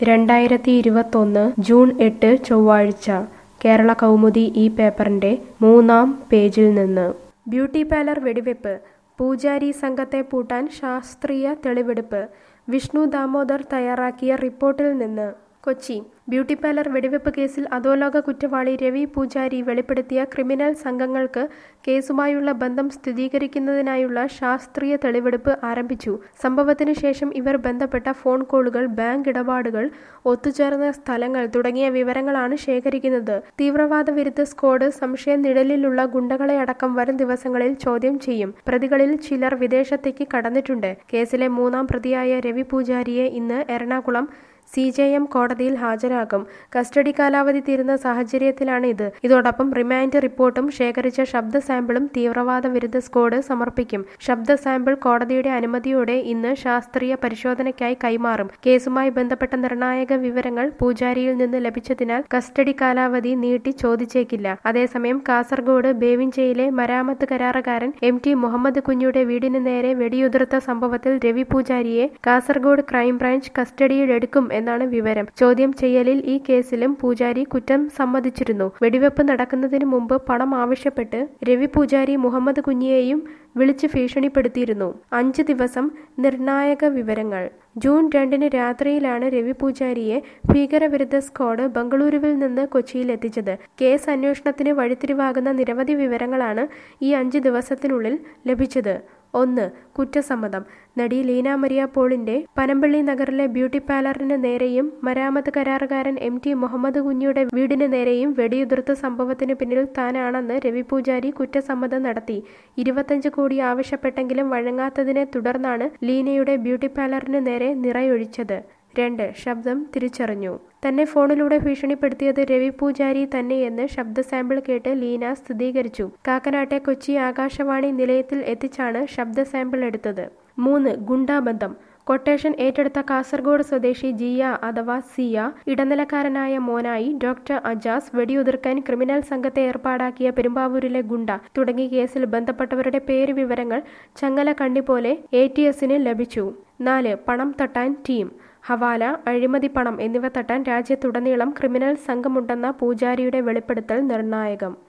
രണ്ടായിരത്തി ഇരുപത്തൊന്ന് ജൂൺ എട്ട് ചൊവ്വാഴ്ച കേരള കൗമുദി ഈ പേപ്പറിന്റെ മൂന്നാം പേജിൽ നിന്ന് ബ്യൂട്ടി പാർലർ വെടിവെപ്പ് പൂജാരി സംഘത്തെ പൂട്ടാൻ ശാസ്ത്രീയ തെളിവെടുപ്പ് വിഷ്ണു ദാമോദർ തയ്യാറാക്കിയ റിപ്പോർട്ടിൽ നിന്ന് കൊച്ചി ബ്യൂട്ടി പാർലർ വെടിവെപ്പ് കേസിൽ അധോലോക കുറ്റവാളി രവി പൂജാരി വെളിപ്പെടുത്തിയ ക്രിമിനൽ സംഘങ്ങൾക്ക് കേസുമായുള്ള ബന്ധം സ്ഥിരീകരിക്കുന്നതിനായുള്ള ശാസ്ത്രീയ തെളിവെടുപ്പ് ആരംഭിച്ചു സംഭവത്തിന് ശേഷം ഇവർ ബന്ധപ്പെട്ട ഫോൺ കോളുകൾ ബാങ്ക് ഇടപാടുകൾ ഒത്തുചേർന്ന സ്ഥലങ്ങൾ തുടങ്ങിയ വിവരങ്ങളാണ് ശേഖരിക്കുന്നത് തീവ്രവാദ വിരുദ്ധ സ്ക്വാഡ് സംശയ നിഴലിലുള്ള ഗുണ്ടകളെ അടക്കം വരും ദിവസങ്ങളിൽ ചോദ്യം ചെയ്യും പ്രതികളിൽ ചിലർ വിദേശത്തേക്ക് കടന്നിട്ടുണ്ട് കേസിലെ മൂന്നാം പ്രതിയായ രവി പൂജാരിയെ ഇന്ന് എറണാകുളം സി ജെ എം കോടതിയിൽ ഹാജരാക്കും കസ്റ്റഡി കാലാവധി തീരുന്ന സാഹചര്യത്തിലാണ് ഇത് ഇതോടൊപ്പം റിമാൻഡ് റിപ്പോർട്ടും ശേഖരിച്ച ശബ്ദ സാമ്പിളും തീവ്രവാദ വിരുദ്ധ സ്ക്വാഡ് സമർപ്പിക്കും ശബ്ദ സാമ്പിൾ കോടതിയുടെ അനുമതിയോടെ ഇന്ന് ശാസ്ത്രീയ പരിശോധനയ്ക്കായി കൈമാറും കേസുമായി ബന്ധപ്പെട്ട നിർണായക വിവരങ്ങൾ പൂജാരിയിൽ നിന്ന് ലഭിച്ചതിനാൽ കസ്റ്റഡി കാലാവധി നീട്ടി ചോദിച്ചേക്കില്ല അതേസമയം കാസർഗോഡ് ബേവിഞ്ചയിലെ മരാമത്ത് കരാറുകാരൻ എം ടി മുഹമ്മദ് കുഞ്ഞുടെ വീടിന് നേരെ വെടിയുതിർത്ത സംഭവത്തിൽ രവി പൂജാരിയെ കാസർഗോഡ് ക്രൈംബ്രാഞ്ച് കസ്റ്റഡിയിലെടുക്കും എന്നാണ് വിവരം ചോദ്യം ചെയ്യലിൽ ഈ കേസിലും പൂജാരി കുറ്റം സമ്മതിച്ചിരുന്നു വെടിവെപ്പ് നടക്കുന്നതിന് മുമ്പ് പണം ആവശ്യപ്പെട്ട് രവി പൂജാരി മുഹമ്മദ് കുഞ്ഞിയെയും വിളിച്ച് ഭീഷണിപ്പെടുത്തിയിരുന്നു അഞ്ച് ദിവസം നിർണായക വിവരങ്ങൾ ജൂൺ രണ്ടിന് രാത്രിയിലാണ് രവി പൂജാരിയെ ഭീകരവിരുദ്ധ സ്ക്വാഡ് ബംഗളൂരുവിൽ നിന്ന് കൊച്ചിയിൽ എത്തിച്ചത് കേസ് അന്വേഷണത്തിന് വഴിത്തിരിവാകുന്ന നിരവധി വിവരങ്ങളാണ് ഈ അഞ്ച് ദിവസത്തിനുള്ളിൽ ലഭിച്ചത് ഒന്ന് കുറ്റസമ്മതം നടി ലീന മരിയ പോളിന്റെ പനമ്പള്ളി നഗറിലെ ബ്യൂട്ടി പാർലറിന് നേരെയും മരാമത്ത് കരാറുകാരൻ എം ടി മുഹമ്മദ് കുഞ്ഞിയുടെ വീടിന് നേരെയും വെടിയുതിർത്ത സംഭവത്തിന് പിന്നിൽ താനാണെന്ന് രവി പൂജാരി കുറ്റസമ്മതം നടത്തി ഇരുപത്തഞ്ച് കോടി ആവശ്യപ്പെട്ടെങ്കിലും വഴങ്ങാത്തതിനെ തുടർന്നാണ് ലീനയുടെ ബ്യൂട്ടി പാർലറിന് നേരെ നിറയൊഴിച്ചത് രണ്ട് ശബ്ദം തിരിച്ചറിഞ്ഞു തന്നെ ഫോണിലൂടെ ഭീഷണിപ്പെടുത്തിയത് രവി പൂജാരി തന്നെയെന്ന് ശബ്ദ സാമ്പിൾ കേട്ട് ലീന സ്ഥിരീകരിച്ചു കാക്കനാട്ടെ കൊച്ചി ആകാശവാണി നിലയത്തിൽ എത്തിച്ചാണ് ശബ്ദ സാമ്പിൾ എടുത്തത് മൂന്ന് ഗുണ്ടാബന്ധം കൊട്ടേഷൻ ഏറ്റെടുത്ത കാസർഗോഡ് സ്വദേശി ജിയ അഥവാ സിയ ഇടനിലക്കാരനായ മോനായി ഡോക്ടർ അജാസ് വെടിയുതിർക്കാൻ ക്രിമിനൽ സംഘത്തെ ഏർപ്പാടാക്കിയ പെരുമ്പാവൂരിലെ ഗുണ്ട തുടങ്ങിയ കേസിൽ ബന്ധപ്പെട്ടവരുടെ പേര് വിവരങ്ങൾ ചങ്ങല കണ്ണി പോലെ എ ടി എസിന് ലഭിച്ചു നാല് പണം തട്ടാൻ ടീം ഹവാല അഴിമതി പണം എന്നിവ തട്ടാൻ രാജ്യത്തുടനീളം ക്രിമിനൽ സംഘമുണ്ടെന്ന പൂജാരിയുടെ വെളിപ്പെടുത്തൽ നിർണായകം